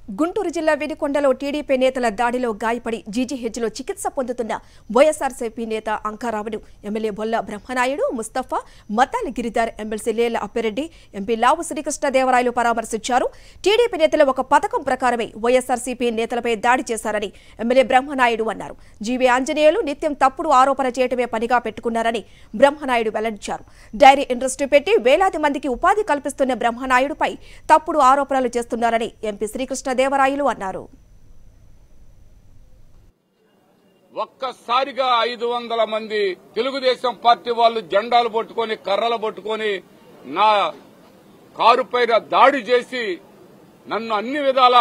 గుంటూరు జిల్లా వినుకొండలో టీడీపీ నేతల దాడిలో గాయపడి జీజీహెచ్లో చికిత్స పొందుతున్న వైఎస్ఆర్సీపీ నేత అంకారావును MLA Bolla Brahmanaidu Mustafa Mathali Giridhar MLC Lella Appireddy MP Lavu Srikrishnadevarayalu పరామర్శించారు టీడీపీ నేతలు ఒక పథకం ప్రకారమే వైఎస్ఆర్సీపీ నేతలపై దాడి చేశారని ఎమ్మెల్యే బ్రహ్మనాయుడు అన్నారు జీవీ ఆంజనేయులు నిత్యం తప్పుడు ఆరోపణ చేయటమే పనిగా పెట్టుకున్నారని బ్రహ్మనాయుడు వెల్లడించారు డైరీ ఇండస్ట్రీ పెట్టి వేలాది మందికి ఉపాధి కల్పిస్తున్న బ్రహ్మనాయుడుపై తప్పుడు ఆరోపణలు చేస్తున్నారని ఎంపీ శ్రీకృష్ణదేవరాయలు అన్నారు ఒక్కసారిగా ఐదు వందల మంది తెలుగుదేశం పార్టీ వాళ్ళు జెండాలు పట్టుకొని కర్రలు పట్టుకొని నా కారు పైన దాడి చేసి నన్ను అన్ని విధాల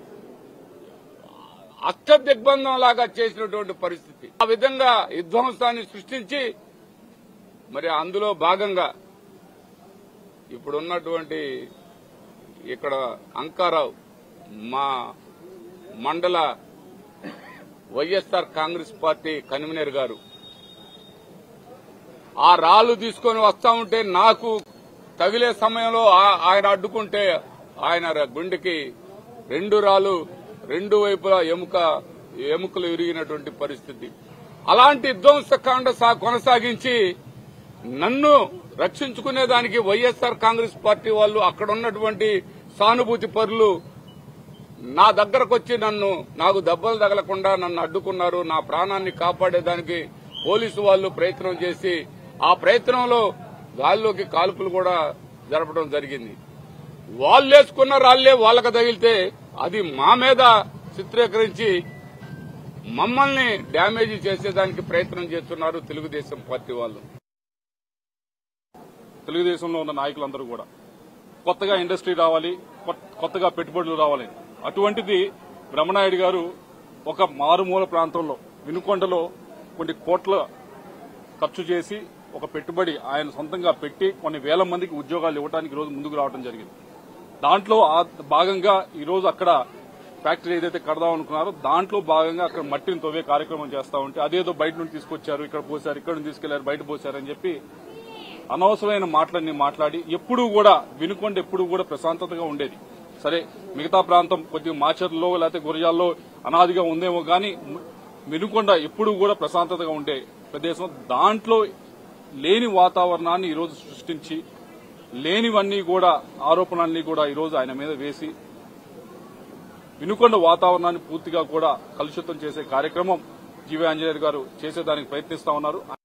అష్టదిగ్బంధం లాగా చేసినటువంటి పరిస్థితి ఆ విధంగా విధ్వంసాన్ని సృష్టించి మరి అందులో భాగంగా ఇప్పుడున్నటువంటి ఇక్కడ అంకారావు మా మండల వైఎస్ఆర్ కాంగ్రెస్ పార్టీ కన్వీనర్ గారు ఆ రాళ్లు తీసుకొని వస్తా ఉంటే నాకు తగిలే సమయంలో ఆ- ఆయన అడ్డుకుంటే ఆయన ర- గుండెకి రెండు రాళ్ళు రెండు వైపులా ఎముక ఎముకలు విరిగినటువంటి పరిస్థితి అలాంటి విధ్వంసకాండ సా- కొనసాగించి నన్ను రక్షించుకునేదానికి వైఎస్ఆర్ కాంగ్రెస్ పార్టీ వాళ్ళు అక్కడ ఉన్నటువంటి సానుభూతి పరులు నా దగ్గరకు వచ్చి నన్ను నాకు దెబ్బలు తగలకుండా నన్ను అడ్డుకున్నారు నా ప్రాణాన్ని కాపాడేదానికి పోలీసు వాళ్ళు ప్రయత్నం చేసి ఆ ప్రయత్నంలో గాల్లోకి కాల్పులు కూడా జరపడం జరిగింది వాళ్ళు వేసుకున్న రాళ్లే వాళ్ళకి తగిలితే అది మా మీద చిత్రీకరించి మమ్మల్ని డ్యామేజ్ చేసేదానికి ప్రయత్నం చేస్తున్నారు తెలుగుదేశం పార్టీ వాళ్ళు తెలుగుదేశంలో ఉన్న నాయకులందరూ కూడా కొత్తగా ఇండస్ట్రీ రావాలి కొత్త- కొత్తగా పెట్టుబడులు రావాలి అటువంటిది బ్రహ్మనాయుడు గారు ఒక మారుమూల ప్రాంతంలో వినుకొండలో కొన్ని కోట్ల ఖర్చు చేసి ఒక పెట్టుబడి ఆయన సొంతంగా పెట్టి కొన్ని వేల మందికి ఉద్యోగాలు ఇవ్వడానికి ఈ రోజు ముందుకు రావడం జరిగింది దాంట్లో ఆ భాగంగా ఈ రోజు అక్కడ ఫ్యాక్టరీ ఏదైతే కడదాం అనుకున్నారో దాంట్లో భాగంగా అక్కడ మట్టిని తవ్వే కార్యక్రమం చేస్తా ఉంటే అదేదో బయట నుండి తీసుకొచ్చారు ఇక్కడ పోసారు ఇక్కడ నుండి తీసుకెళ్లారు బయట పోసారని చెప్పి అనవసరమైన మాటలన్నీ మాట్లాడి ఎప్పుడూ కూడా వినుకొండ ఎప్పుడూ కూడా ప్రశాంతతగా ఉండేది సరే మిగతా ప్రాంతం కొద్దిగా మాచర్లో లేకపోతే గురజాల్లో అనాదిగా ఉందేమో కానీ వినుకొండ ఎప్పుడూ కూడా ప్రశాంతతగా ఉండే ప్రదేశం దాంట్లో లేని వాతావరణాన్ని ఈరోజు సృష్టించి లేనివన్నీ కూడా ఆరోపణలన్నీ కూడా ఈరోజు ఆయన మీద వేసి వినుకొండ వాతావరణాన్ని పూర్తిగా కూడా కలుషితం చేసే కార్యక్రమం జీవీ ఆంజనేయులు గారు చేసేదానికి ప్రయత్నిస్తా ఉన్నారు